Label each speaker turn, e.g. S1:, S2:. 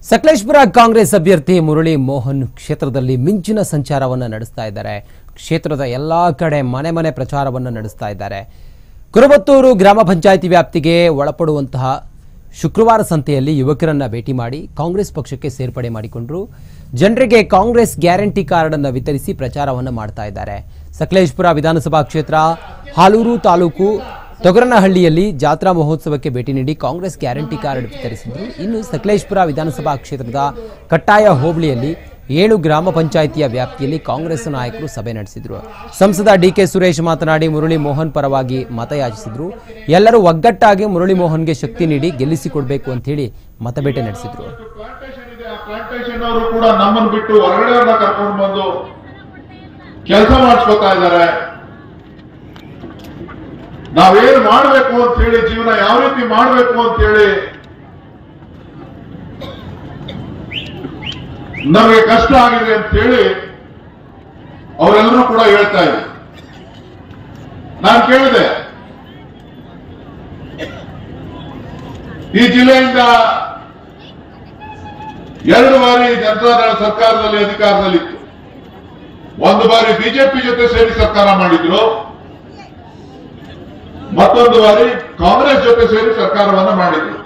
S1: ಸಕಲೇಶ್ಪುರ ಕಾಂಗ್ರೆಸ್ ಅಭ್ಯರ್ಥಿ ಮುರಳಿ ಮೋಹನ್ ಕ್ಷೇತ್ರದಲ್ಲಿ ಮಿಂಚಿನ ಸಂಚಾರವನ್ನು ನಡೆಸ್ತಾ ಇದ್ದಾರೆ ಕ್ಷೇತ್ರದ ಎಲ್ಲಾ ಕಡೆ ಮನೆ ಮನೆ ಪ್ರಚಾರವನ್ನು ನಡೆಸ್ತಾ ಇದ್ದಾರೆ ಕುರುಬತ್ತೂರು ಗ್ರಾಮ ಪಂಚಾಯಿತಿ ವ್ಯಾಪ್ತಿಗೆ ಒಳಪಡುವಂತಹ ಶುಕ್ರವಾರ ಸಂತೆಯಲ್ಲಿ ಯುವಕರನ್ನ ಭೇಟಿ ಮಾಡಿ ಕಾಂಗ್ರೆಸ್ ಪಕ್ಷಕ್ಕೆ ಸೇರ್ಪಡೆ ಮಾಡಿಕೊಂಡ್ರು ಜನರಿಗೆ ಕಾಂಗ್ರೆಸ್ ಗ್ಯಾರಂಟಿ ಕಾರ್ಡ್ ಅನ್ನು ವಿತರಿಸಿ ಪ್ರಚಾರವನ್ನು ಮಾಡ್ತಾ ಇದ್ದಾರೆ ಸಕಲೇಶ್ಪುರ ವಿಧಾನಸಭಾ ಕ್ಷೇತ್ರ ಹಾಲೂರು ತಾಲೂಕು ತೊಗರನಹಳ್ಳಿಯಲ್ಲಿ ಜಾತ್ರಾ ಮಹೋತ್ಸವಕ್ಕೆ ಭೇಟಿ ನೀಡಿ ಕಾಂಗ್ರೆಸ್ ಗ್ಯಾರಂಟಿ ಕಾರ್ಡ್ ವಿತರಿಸಿದ್ರು ಇನ್ನು ಸಕಲೇಶ್ಪುರ ವಿಧಾನಸಭಾ ಕ್ಷೇತ್ರದ ಕಟ್ಟಾಯ ಹೋಬಳಿಯಲ್ಲಿ ಏಳು ಗ್ರಾಮ ಪಂಚಾಯಿತಿಯ ವ್ಯಾಪ್ತಿಯಲ್ಲಿ ಕಾಂಗ್ರೆಸ್ ನಾಯಕರು ಸಭೆ ನಡೆಸಿದ್ರು ಸಂಸದ ಡಿಕೆ ಸುರೇಶ್ ಮಾತನಾಡಿ ಮುರಳಿ ಮೋಹನ್ ಪರವಾಗಿ ಮತಯಾಚಿಸಿದ್ರು ಎಲ್ಲರೂ ಒಗ್ಗಟ್ಟಾಗಿ ಮುರಳಿ ಮೋಹನ್ಗೆ ಶಕ್ತಿ ನೀಡಿ ಗೆಲ್ಲಿಸಿಕೊಡ್ಬೇಕು ಅಂತ ಹೇಳಿ ಮತಬೇಟೆ ನಡೆಸಿದ್ರು
S2: ಪ್ಲಾಂಟೇಶನ್ ಇದೆ ಆ ಪ್ಲಾಂಟೇಶನ್ ಅವರು ಕೂಡ ನಮ್ಮನ್ನು ಬಿಟ್ಟು ಹೊರಗಡೆಯವ್ರನ್ನ ಕರ್ಕೊಂಡು ಬಂದು ಕೆಲಸ ಮಾಡಿಸ್ಕೊತಾ ಇದ್ದಾರೆ ನಾವೇನು ಮಾಡಬೇಕು ಅಂತ ಹೇಳಿ ಜೀವನ ಯಾವ ರೀತಿ ಮಾಡಬೇಕು ಅಂತ ಹೇಳಿ ನಮಗೆ ಕಷ್ಟ ಆಗಿದೆ ಅಂತ ಹೇಳಿ ಅವರೆಲ್ಲರೂ ಕೂಡ ಹೇಳ್ತಾ ಇದ್ರು ನಾನು ಕೇಳಿದೆ ಈ ಜಿಲ್ಲೆಯಿಂದ ಎರಡು ಬಾರಿ ಜನತಾದಳ ಸರ್ಕಾರದಲ್ಲಿ ಅಧಿಕಾರದಲ್ಲಿತ್ತು ಒಂದು ಬಾರಿ ಬಿಜೆಪಿ ಜೊತೆ ಸೇರಿ ಸರ್ಕಾರ ಮಾಡಿದ್ರು ಮತ್ತೊಂದು ಬಾರಿ ಕಾಂಗ್ರೆಸ್ ಜೊತೆ ಸೇರಿ ಸರ್ಕಾರವನ್ನ ಮಾಡಿದ್ರು